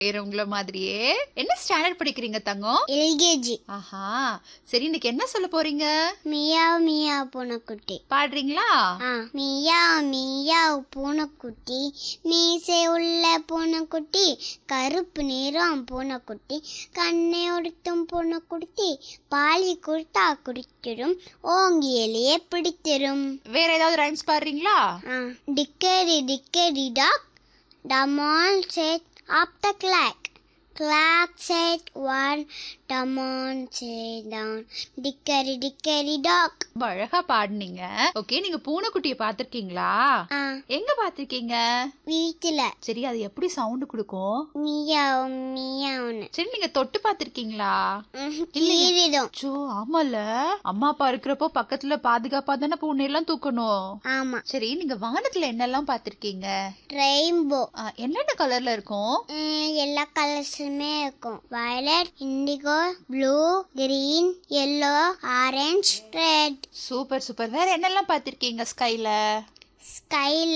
வேற உங்கள மாதிரியே என்ன ஸ்டாண்டர்ட் படிக்கிறீங்க தங்கம் எல்கேஜி ஆஹா சரி இன்னைக்கு என்ன சொல்ல போறீங்க மியாவ் மியாவ் பூனைக்குட்டி பாடுறீங்களா ஆ மியாவ் மியாவ் பூனைக்குட்டி மீசை உள்ள பூனைக்குட்டி கருப்பு நிறம் பூனைக்குட்டி கண்ணை உடுத்தும் பூனைக்குட்டி பாலி கொடுத்தா குடித்திடும் ஓங்கியலையே பிடித்திடும் வேற ஏதாவது ரைம்ஸ் பாடுறீங்களா ஆ டிக்கரி டிக்கரி டாக் டமால் set up the clock clock set one டமான் set down dickory dickory dock ரொம்ப அழகா பாடுனீங்க ஓகே நீங்க பூனைக்குட்டிய பாத்திருக்கீங்களா ஆ எங்க பாத்திருக்கீங்க வீட்டுல சரி அது எப்படி சவுண்ட் கொடுக்கும் மியாவ் மியாவ்னு சரி நீங்க தொட்டு பாத்திருக்கீங்களா கீறிடும் சோ ஆமால அம்மா அப்பா இருக்கிறப்போ பக்கத்துல பாதுகாப்பா தானே பூனை எல்லாம் தூக்கணும் ஆமா சரி நீங்க வானத்துல என்னெல்லாம் பாத்திருக்கீங்க ரெயின்போ ஆ, என்னென்ன கலர்ல இருக்கும் எல்லா கலர்ஸுமே இருக்கும் violet indigo blue green yellow orange red super super வேற என்னெல்லாம் பாத்திருக்கீங்க ஸ்கைல ஸ்கைல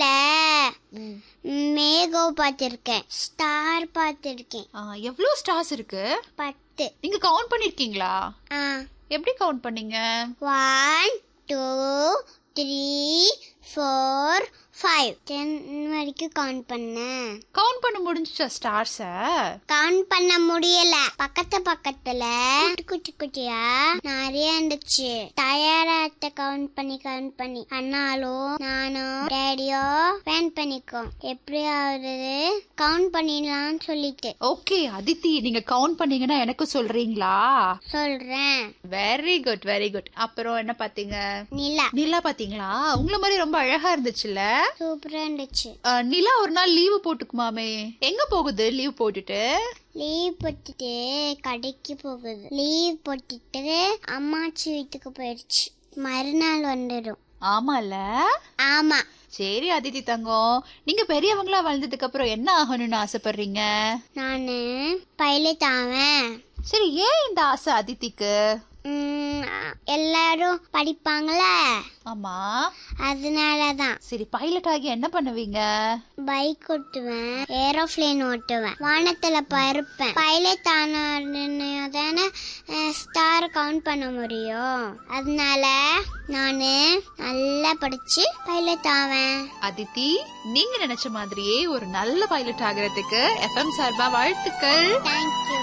மேகம் பார்த்துருக்கேன் ஸ்டார் பார்த்துருக்கேன் எவ்வளவு ஸ்டார்ஸ் இருக்கு பத்து நீங்க கவுண்ட் பண்ணிருக்கீங்களா ஆ எப்படி கவுண்ட் பண்ணீங்க one two three four five ten வரைக்கும் கவுண்ட் பண்ணேன் கவுண்ட் பண்ண முடிஞ்சுச்சா ஸ்டார்ஸ கவுண்ட் பண்ண முடியல பக்கத்து பக்கத்துல குட்டி குட்டி குட்டியா நிறைய இருந்துச்சு டயர்டாட்ட கவுண்ட் பண்ணி கவுண்ட் பண்ணி அண்ணாலும் நானும் டேடியோ பேன் பண்ணிக்கோம் எப்படியாவது கவுண்ட் பண்ணிடலாம்னு சொல்லிட்டு ஓகே அதித்தி நீங்க கவுண்ட் பண்ணீங்கன்னா எனக்கு சொல்றீங்களா சொல்றேன் வெரி குட் வெரி குட் அப்புறம் என்ன பாத்தீங்க நிலா நிலா பாத்தீங்களா உங்கள மாதிரி ரொம்ப அழகா இருந்துச்சுல்ல சூப்பரா இருந்துச்சு அஹ், நிலா ஒரு நாள் லீவு போட்டுக்குமாமே எங்க போகுது லீவ் போட்டுட்டு லீவ் போட்டுட்டு கடைக்கு போகுது லீவ் போட்டுட்டு அம்மாச்சி வீட்டுக்கு போயிடுச்சு மறுநாள் வந்துடும் ஆமால ஆமா சரி அதித்தி தங்கம் நீங்க பெரியவங்களா வளர்ந்ததுக்கு அப்புறம் என்ன ஆகணும்னு ஆசைப்படுறீங்க நானு பைலட் ஆவேன் சரி ஏன் இந்த ஆசை அதித்திக்கு உம், எல்லாரும் படிப்பாங்களே ஆமா அதனாலதான் சரி பைலட் ஆகி என்ன பண்ணுவீங்க பைக் ஓட்டுவேன் ஏரோப்ளேன் ஓட்டுவேன் வானத்துல பருப்பேன் பைலட் ஆன தானே ஸ்டார் கவுண்ட் பண்ண முடியும் அதனால நானு நல்லா படிச்சு பைலட் ஆவேன் அதித்தி நீங்க நினைச்ச மாதிரியே ஒரு நல்ல பைலட் ஆகிறதுக்கு எஃப்எம் சார்பா வாழ்த்துக்கள் தேங்க்யூ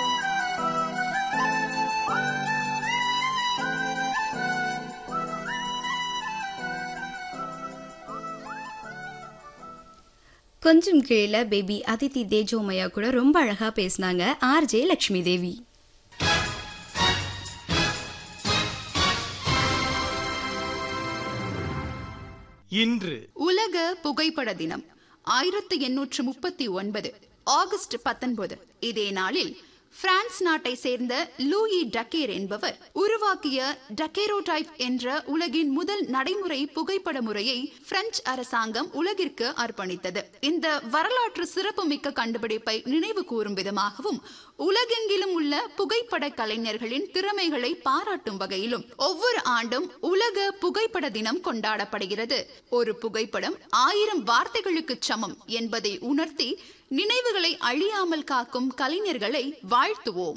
கொஞ்சம் கீழே பேபி அதித்தி தேஜோமயா கூட ரொம்ப அழகா பேசினாங்க ஆர்ஜே லக்ஷ்மி தேவி இன்று உலக புகைப்பட தினம் ஆயிரத்தி எண்ணூற்று முப்பத்தி ஒன்பது ஆகஸ்ட் பத்தொன்பது இதே நாளில் பிரான்ஸ் நாட்டை சேர்ந்த லூயி டக்கேர் என்பவர் உருவாக்கிய டக்கேரோடைப் என்ற உலகின் முதல் நடைமுறை புகைப்பட முறையை பிரெஞ்சு அரசாங்கம் உலகிற்கு அர்ப்பணித்தது இந்த வரலாற்று சிறப்புமிக்க கண்டுபிடிப்பை நினைவு கூறும் விதமாகவும் உலகெங்கிலும் உள்ள புகைப்பட கலைஞர்களின் திறமைகளை பாராட்டும் வகையிலும் ஒவ்வொரு ஆண்டும் உலக புகைப்பட தினம் கொண்டாடப்படுகிறது ஒரு புகைப்படம் ஆயிரம் வார்த்தைகளுக்கு சமம் என்பதை உணர்த்தி நினைவுகளை அழியாமல் காக்கும் கலைஞர்களை வாழ்த்துவோம்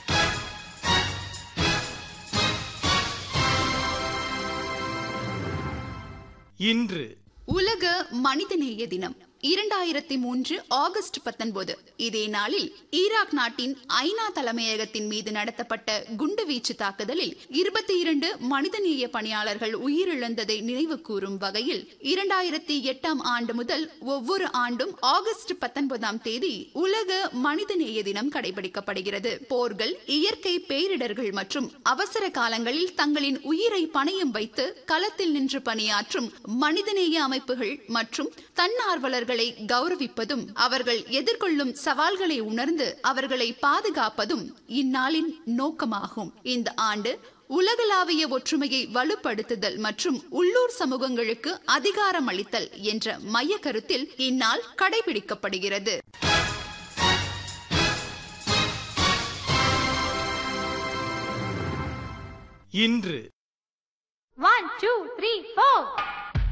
இன்று உலக மனிதநேய தினம் இரண்டாயிரத்தி மூன்று ஆகஸ்ட் பத்தொன்பது இதே நாளில் ஈராக் நாட்டின் ஐநா தலைமையகத்தின் மீது நடத்தப்பட்ட குண்டுவீச்சு தாக்குதலில் இருபத்தி இரண்டு மனிதநேய பணியாளர்கள் உயிரிழந்ததை நினைவு கூறும் வகையில் இரண்டாயிரத்தி எட்டாம் ஆண்டு முதல் ஒவ்வொரு ஆண்டும் ஆகஸ்ட் பத்தொன்பதாம் தேதி உலக மனிதநேய தினம் கடைபிடிக்கப்படுகிறது போர்கள் இயற்கை பேரிடர்கள் மற்றும் அவசர காலங்களில் தங்களின் உயிரை பணயம் வைத்து களத்தில் நின்று பணியாற்றும் மனிதநேய அமைப்புகள் மற்றும் தன்னார்வலர்களை கௌரவிப்பதும் அவர்கள் எதிர்கொள்ளும் சவால்களை உணர்ந்து அவர்களை பாதுகாப்பதும் இந்நாளின் நோக்கமாகும் இந்த ஆண்டு உலகளாவிய ஒற்றுமையை வலுப்படுத்துதல் மற்றும் உள்ளூர் சமூகங்களுக்கு அதிகாரம் அளித்தல் என்ற மைய கருத்தில் இந்நாள் கடைபிடிக்கப்படுகிறது இன்று One, two, three, four.